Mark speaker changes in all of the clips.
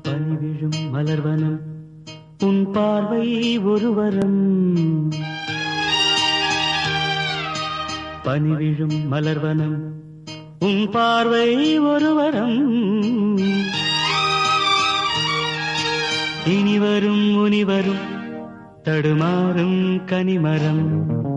Speaker 1: பனிவிழும் மலர்வனம் உன் பார்வை ஒருவரம் பனிவிழும் மலர்வனம் உன் பார்வை ஒருவரம் இனிவரும் முனிவரும் தடுமாறும் கனிமரம்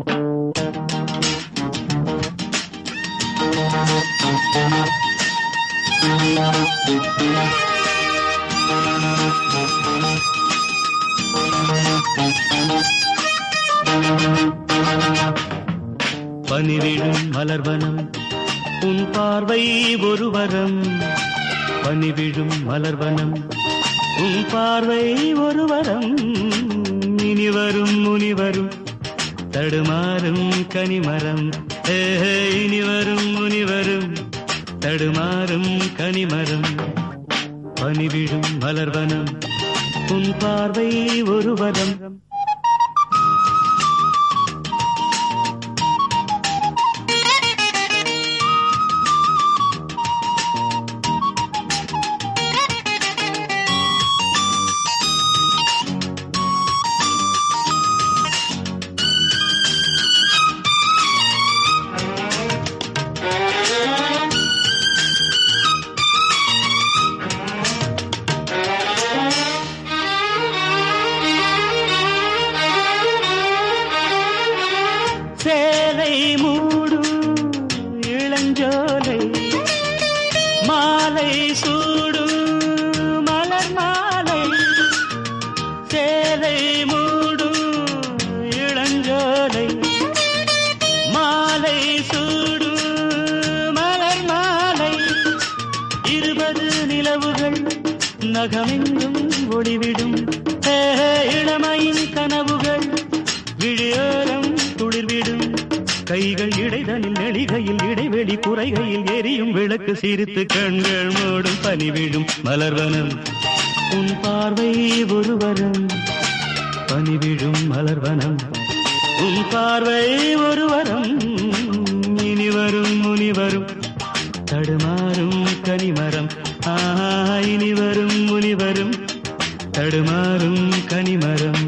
Speaker 1: பனிவிழும் மலர்வனம் உன் பார்வை ஒருவரம் பனிவிழும் மலர்வனம் உன் பார்வை ஒருவரம் இனிவரும் முனிவரும் தடுமாறும் கனிமரம் ஏ இனிவரும் முனிவரும் தடுமாறும் கனிமரம் பனிவிழும் மலர்வனம் உன் பார்வை ஒருவரம் சேலை மூடும் இளஞ்சோலை மாலை சூடும் மலர் மாலை சேலை மூடும் இளஞ்சோலை மாலை சூடும் மலர் மாலை இருபது நிலவுகள் நகமெங்கும் ஒளிவிடும் ஏ, இளமையின் கனவுகள் விழியோரம் துளிர்விடும் கைகள் இடைதனில் நெளிகையில் இடைவெளி குறைகையில் எரியும் விளக்கு சிரித்து கண்கள் மூடும் பனிவிடும் மலர்வனம் உன் பார்வை ஒருவரம் பனிவிடும் மலர்வனம் உன் பார்வை ஒருவரம் இனிவரும் முனிவரும் தடுமாறும் கனிமரம் ஆஹா இனிவரும் முனிவரும் தடுமாறும் கனிமரம்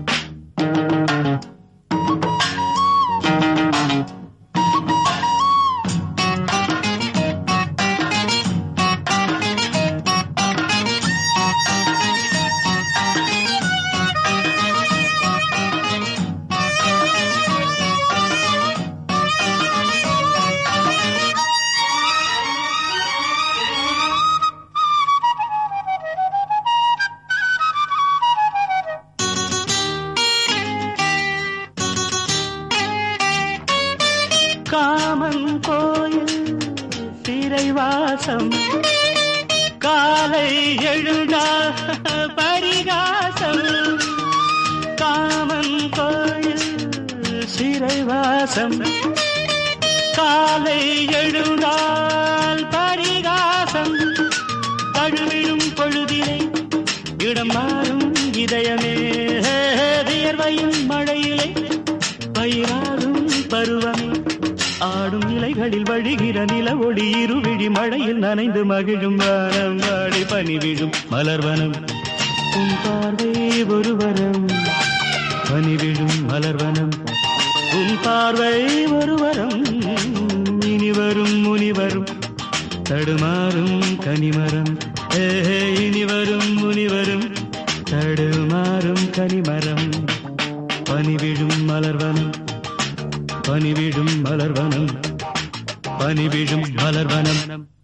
Speaker 1: காமன் கோயில் சிறைவாசம் காலை எழுந்தா பரிகாசம் காமன் கோயில் சிறைவாசம் காலை எழுந்தால் பரிகாசம் தழுவிடும் பொழுதிலே இடம் மாறும் இதயமே வியர்வையும் மழையிலே பயிராகும் பருவமே ஆடும் இலைகளில் வழிகிற நில ஒளி இருவிழி மழையில் நனைந்து மகிழும் வானம் வாடி பனி விழும் மலர்வனம் உன் பார்வை ஒருவரம் பனி விழும் மலர்வனம் உன் பார்வை ஒருவரம் இனிவரும் முனிவரும் தடுமாறும் கனிமரம் ஏ இனிவரும் முனிவரும் தடுமாறும் கனிமரம் பனிவிழும் மலர்வனம் பனிவிழும் மலர்வனம் பனிவிழும் மலர்வனம்